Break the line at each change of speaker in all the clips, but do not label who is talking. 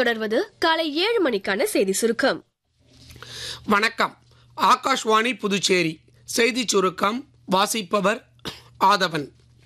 தொடர்வது காலை ஏழு மணிக்கான செய்தி சுருக்கம்
வணக்கம் ஆகாஷ்வாணி புதுச்சேரி செய்திச் சுருக்கம் வாசிப்பவர் ஆதவன்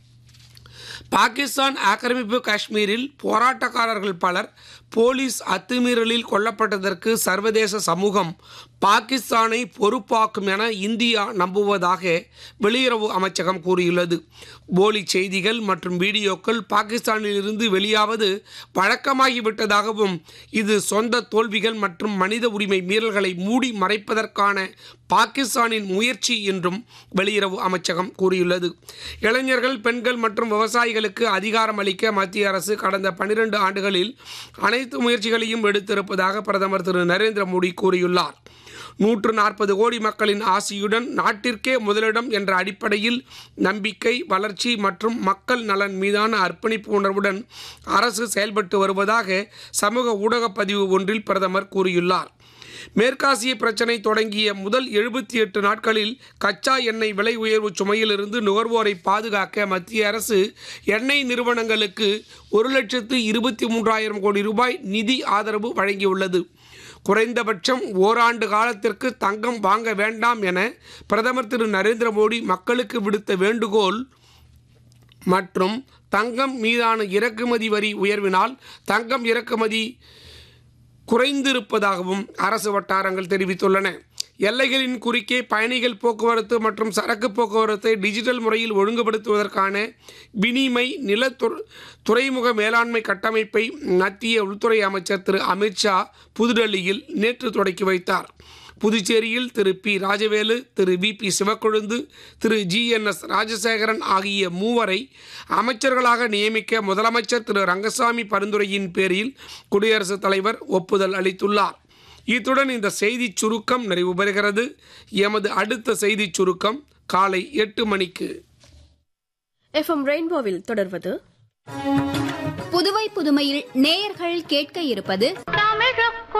பாகிஸ்தான் ஆக்கிரமிப்பு காஷ்மீரில் போராட்டக்காரர்கள் பலர் போலீஸ் அத்துமீறலில் கொல்லப்பட்டதற்கு சர்வதேச சமூகம் பாகிஸ்தானை பொறுப்பாக்கும் என இந்தியா நம்புவதாக வெளியுறவு அமைச்சகம் கூறியுள்ளது போலி செய்திகள் மற்றும் வீடியோக்கள் பாகிஸ்தானில் இருந்து வெளியாவது வழக்கமாகிவிட்டதாகவும் இது சொந்த தோல்விகள் மற்றும் மனித உரிமை மீறல்களை மூடி மறைப்பதற்கான பாகிஸ்தானின் முயற்சி என்றும் வெளியுறவு அமைச்சகம் கூறியுள்ளது இளைஞர்கள் பெண்கள் மற்றும் விவசாயிகளுக்கு அதிகாரம் அளிக்க மத்திய அரசு கடந்த பனிரெண்டு ஆண்டுகளில் அனைத்து முயற்சிகளையும் எடுத்திருப்பதாக பிரதமர் திரு நரேந்திர மோடி கூறியுள்ளார் நூற்று நாற்பது கோடி மக்களின் ஆசியுடன் நாட்டிற்கே முதலிடம் என்ற அடிப்படையில் நம்பிக்கை வளர்ச்சி மற்றும் மக்கள் நலன் மீதான அர்ப்பணிப்பு உணர்வுடன் அரசு செயல்பட்டு வருவதாக சமூக ஊடகப் பதிவு ஒன்றில் பிரதமர் கூறியுள்ளார் மேற்காசிய பிரச்சினை தொடங்கிய முதல் எழுபத்தி எட்டு நாட்களில் கச்சா எண்ணெய் விலை உயர்வு சுமையிலிருந்து நுகர்வோரை பாதுகாக்க மத்திய அரசு எண்ணெய் நிறுவனங்களுக்கு ஒரு லட்சத்து இருபத்தி மூன்றாயிரம் கோடி ரூபாய் நிதி ஆதரவு வழங்கியுள்ளது குறைந்தபட்சம் ஓராண்டு காலத்திற்கு தங்கம் வாங்க வேண்டாம் என பிரதமர் திரு நரேந்திர மோடி மக்களுக்கு விடுத்த வேண்டுகோள் மற்றும் தங்கம் மீதான இறக்குமதி வரி உயர்வினால் தங்கம் இறக்குமதி குறைந்திருப்பதாகவும் அரசு வட்டாரங்கள் தெரிவித்துள்ளன எல்லைகளின் குறுக்கே பயணிகள் போக்குவரத்து மற்றும் சரக்கு போக்குவரத்தை டிஜிட்டல் முறையில் ஒழுங்குபடுத்துவதற்கான வினிமை நில துறைமுக மேலாண்மை கட்டமைப்பை மத்திய உள்துறை அமைச்சர் திரு அமித்ஷா புதுடெல்லியில் நேற்று தொடக்கி வைத்தார் புதுச்சேரியில் Thiru P Rajavelu Thiru V P Sivakozhundhu Thiru G N S Rajasekaran ஆகிய மூவரை அமைச்சர்களாக நியமிக்க முதலமைச்சர் திரு ரங்கசாமி பரிந்துரையின் பேரில் குடியரசுத் தலைவர் ஒப்புதல் அளித்துள்ளார் இத்துடன் இந்த செய்திச் சுருக்கம் நிறைவு பெறுகிறது எமது அடுத்த செய்திச் சுருக்கம் காலை எட்டு மணிக்கு
எஃப்எம் ரெயின்போவில் தொடர்வது
புதுவை புதுமையில் நேயர்கள் கேட்க இருப்பது
தமிழக